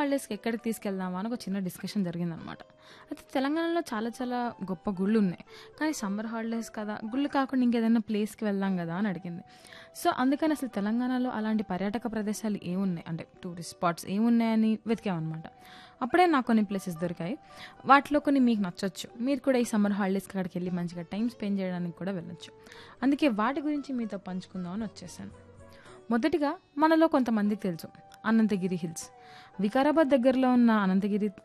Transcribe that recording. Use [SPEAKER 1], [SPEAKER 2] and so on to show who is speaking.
[SPEAKER 1] హాలిడేస్కి ఎక్కడికి తీసుకెళ్దామా అని ఒక చిన్న డిస్కషన్ జరిగిందనమాట అయితే తెలంగాణలో చాలా చాలా గొప్ప గుళ్ళు ఉన్నాయి కానీ సమ్మర్ హాలిడేస్ కదా గుళ్ళు కాకుండా ఇంకేదైనా ప్లేస్కి వెళ్దాం కదా అని అడిగింది సో అందుకని అసలు తెలంగాణలో అలాంటి పర్యాటక ప్రదేశాలు ఏమున్నాయి అంటే టూరిస్ట్ స్పాట్స్ ఏమున్నాయని వెతికామన్నమాట అప్పుడే నాకు కొన్ని ప్లేసెస్ దొరికాయి వాటిలో కొన్ని మీకు నచ్చొచ్చు మీరు కూడా ఈ సమ్మర్ హాలిడేస్కి అక్కడికి వెళ్ళి మంచిగా టైం స్పెండ్ చేయడానికి కూడా వెళ్ళొచ్చు అందుకే వాటి గురించి మీతో పంచుకుందామని వచ్చేసాను మొదటిగా మనలో కొంతమందికి తెలుసు అనంతగిరి హిల్స్ వికారాబాద్ దగ్గరలో ఉన్న అనంతగిరి